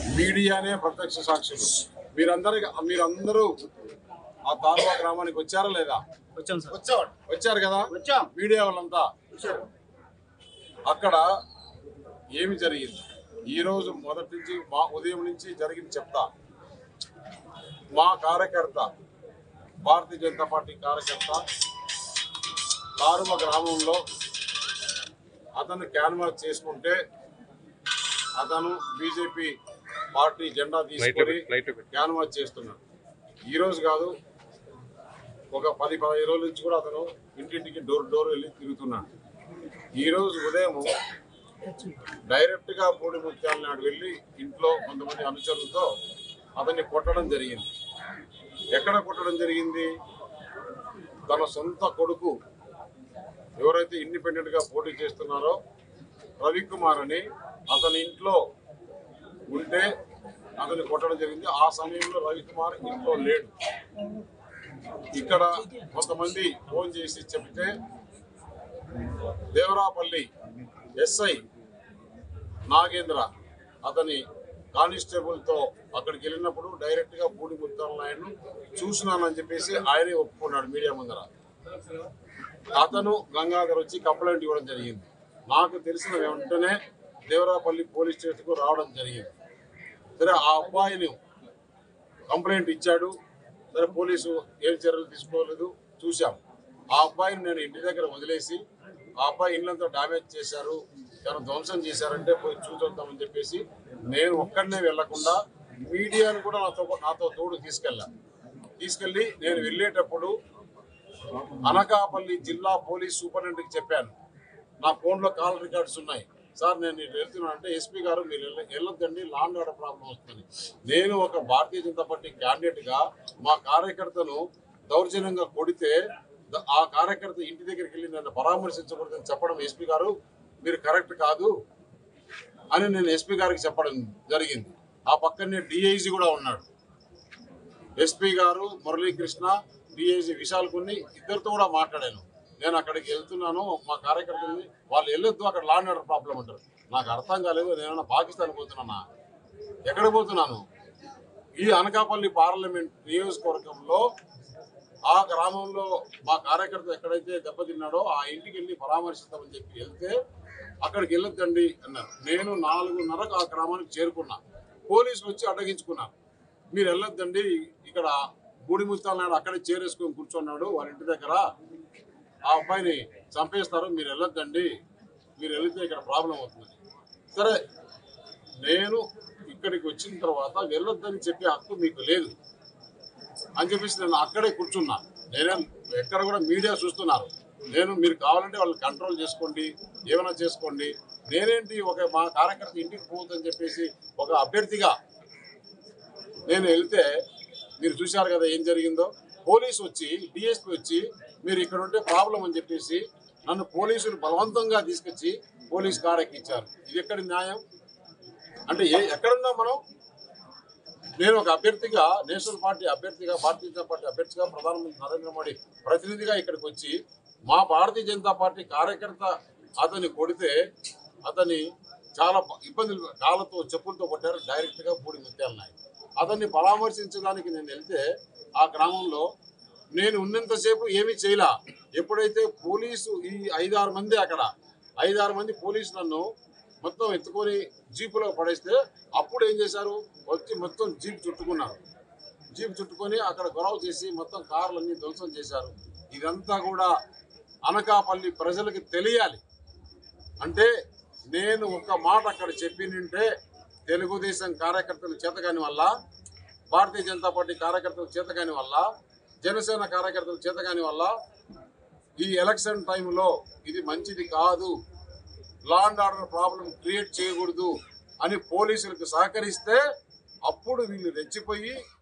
మీడియానే ప్రత్యక్ష సాక్షులు మీరందరి మీరందరూ ఆ తార్వా గ్రామానికి వచ్చారా లేదా వచ్చాం సార్ వచ్చామండి వచ్చారు కదా వచ్చాం మీడియా వాళ్ళంతా వచ్చారు అక్కడ ఏమి జరిగింది ఈ రోజు మొదటి నుంచి మా ఉదయం నుంచి జరిగింది చెప్తా మా కార్యకర్త భారతీయ జనతా పార్టీ కార్యకర్త కారుమ గ్రామంలో అతను క్యాన్వాస్ చేసుకుంటే అతను బీజేపీ పార్టీ జెండా తీసుకొని క్యాన్వాస్ చేస్తున్నాడు ఈ రోజు కాదు ఒక పది పదిహేను రోజుల నుంచి కూడా అతను ఇంటింటికి డోర్ డోర్ వెళ్ళి తిరుగుతున్నాడు ఈ రోజు ఉదయం డైరెక్ట్ గా పూడి ముత్యాల నాడు వెళ్ళి ఇంట్లో కొంతమంది అనుచరులతో అతన్ని కొట్టడం జరిగింది ఎక్కడ కొట్టడం జరిగింది తన సొంత కొడుకు ఎవరైతే ఇండిపెండెంట్ గా పోటీ చేస్తున్నారో రవికుమార్ అని అతని ఇంట్లో ఉంటే అతన్ని కొట్టడం జరిగింది ఆ సమయంలో రవికుమార్ ఇంట్లో లేడు ఇక్కడ కొంతమంది ఫోన్ చేసి చెప్తే దేవరాపల్లి ఎస్ఐ నాగేంద్ర అతని కానిస్టేబుల్ తో అక్కడికి వెళ్ళినప్పుడు డైరెక్ట్ గా పూడి ముత్తాల నాయుడు చూసినానని చెప్పేసి ఆయనే ఒప్పుకున్నాడు మీడియా ముందర అతను గంగాధర్ వచ్చి కంప్లైంట్ ఇవ్వడం జరిగింది నాకు తెలిసిన వెంటనే దేవరాపల్లి పోలీస్ స్టేషన్ కు రావడం జరిగింది సరే ఆ అబ్బాయిని కంప్లైంట్ ఇచ్చాడు సరే పోలీసు ఏం చర్యలు తీసుకోలేదు చూశాం ఆ అబ్బాయిని నేను ఇంటి దగ్గర వదిలేసి ఆ అబ్బాయి ఇల్లంతా డామేజ్ చేశారు చాలా ధ్వంసం చేశారంటే పోయి చూసొద్దామని చెప్పేసి నేను ఒక్కడనే వెళ్లకుండా మీడియాను కూడా నాతో నాతో తోడు తీసుకెళ్ళా తీసుకెళ్ళి నేను వెళ్ళేటప్పుడు అనకాపల్లి జిల్లా పోలీస్ సూపరింటెండెంట్కి చెప్పాను నా ఫోన్లో కాల్ రికార్డ్స్ ఉన్నాయి సార్ నేను ఇటు వెళ్తున్నాను అంటే ఎస్పీ గారు మీరు వెళ్ళ- వెళ్ళొద్దండి లాండ్ ఆర్డర్ ప్రాబ్లం వస్తుంది నేను ఒక భారతీయ జనతా పార్టీ క్యాండిడేట్ గా మా కార్యకర్తను దౌర్జన్యంగా కొడితే ద- ఆ కార్యకర్త ఇంటి దగ్గరికి వెళ్ళి నన్ను పరామర్శించకూడదని చెప్పడం ఎస్పీ గారు మీరు కరెక్ట్ కాదు అని నేను ఎస్పీ గారికి చెప్పడం జరిగింది ఆ పక్కనే డిఐజీ కూడా ఉన్నాడు ఎస్పీ గారు మురళీకృష్ణ డిఐజీ విశాల్ కొన్ని ఇద్దరితో కూడా మాట్లాడాను నేను అక్కడికి వెళ్తున్నాను మా కార్యకర్తల్ని వాళ్ళు వెళ్ళొద్దు అక్కడ లా అండ్ ఆర్డర్ ప్రాబ్లం అంటారు నాకు అర్థం కాలేదు నేను పాకిస్తాన్ పోతున్నానా ఎక్కడ పోతున్నాను ఈ అనకాపల్లి పార్లమెంట్ నియోజకవర్గంలో ఆ గ్రామంలో మా కార్యకర్త ఎక్కడైతే దెబ్బతిన్నాడో ఆ ఇంటికి వెళ్ళి పరామర్శిస్తామని చెప్పి వెళ్తే అక్కడికి వెళ్ళొద్దండి అన్నారు నేను నాలుగున్నరకు ఆ గ్రామానికి చేరుకున్నా పోలీసులు వచ్చి అడ్డగించుకున్నారు మీరు వెళ్ళొద్దండి ఇక్కడ బూడి ముత్తాల నాడు అక్కడే చేరేసుకొని కూర్చున్నాడు వాళ్ళ ఇంటి దగ్గర ఆ అబ్బాయిని చంపేస్తారు మీరు వెళ్ళొద్దండి మీరు వెళితే ఇక్కడ ప్రాబ్లం అవుతుంది సరే నేను ఇక్కడికి వచ్చిన తర్వాత వెళ్ళొద్దని చెప్పే హక్కు మీకు లేదు అని చెప్పేసి నేను అక్కడే కూర్చున్నా నేనే ఎక్కడ కూడా మీడియా చూస్తున్నారు నేను మీరు కావాలంటే వాళ్ళు కంట్రోల్ చేసుకోండి ఏమైనా చేసుకోండి నేనేంటి ఒక మా కార్యకర్త ఇంటికి పోతుందని చెప్పేసి ఒక అభ్యర్థిగా నేను వెళ్తే మీరు చూశారు కదా ఏం జరిగిందో పోలీసు వచ్చి డిఎస్పీ వచ్చి మీరు ఇక్కడ ఉంటే ప్రాబ్లం అని చెప్పేసి నన్ను పోలీసులు బలవంతంగా తీసుకొచ్చి పోలీస్ కార్ ఎక్కించారు ఇది ఎక్కడి న్యాయం అంటే ఏ ఎక్కడున్నాం మనం నేను ఒక అభ్యర్థిగా నేషనల్ పార్టీ అభ్యర్థిగా భారతీయ జనతా పార్టీ అభ్యర్థిగా ప్రధానమంత్రి నరేంద్ర మోడీ ప్రతినిధిగా ఇక్కడికి వచ్చి మా భారతీయ జనతా పార్టీ కార్యకర్త అతన్ని కొడితే అతన్ని చాలా ప- ఇబ్బందులు కాళ్ళతో చెప్పులతో కొట్టారు డైరెక్ట్ గా పూడి ముత్యాల నాయక్ అతన్ని పరామర్శించడానికి నేను వెళ్తే ఆ గ్రామంలో నేను ఉన్నంతసేపు ఏమీ చేయలా ఎప్పుడైతే పోలీసు ఈ ఐదారు మంది అక్కడ ఐదారు మంది పోలీసు నన్ను మొత్తం ఎత్తుకొని జీపులో పడేస్తే అప్పుడు ఏం చేశారు వచ్చి మొత్తం జీప్ చుట్టుకున్నారు జీప్ చుట్టుకొని అక్కడ గొడవ చేసి మొత్తం కార్లన్నీ ధ్వంసం చేశారు ఇదంతా కూడా అనకాపల్లి ప్రజలకు తెలియాలి అంటే నేను ఒక మాట అక్కడ చెప్పినంటే తెలుగుదేశం కార్యకర్తలు చేతకాని వల్ల భారతీయ జనతా పార్టీ కార్యకర్తలు చేతకాని వల్ల జనసేన కార్యకర్తలు చేతకాని వల్ల ఈ ఎలక్షన్ టైంలో ఇది మంచిది కాదు law and order problem create చేయకూడదు అని పోలీసులకు సహకరిస్తే అప్పుడు వీళ్ళు రెచ్చిపోయి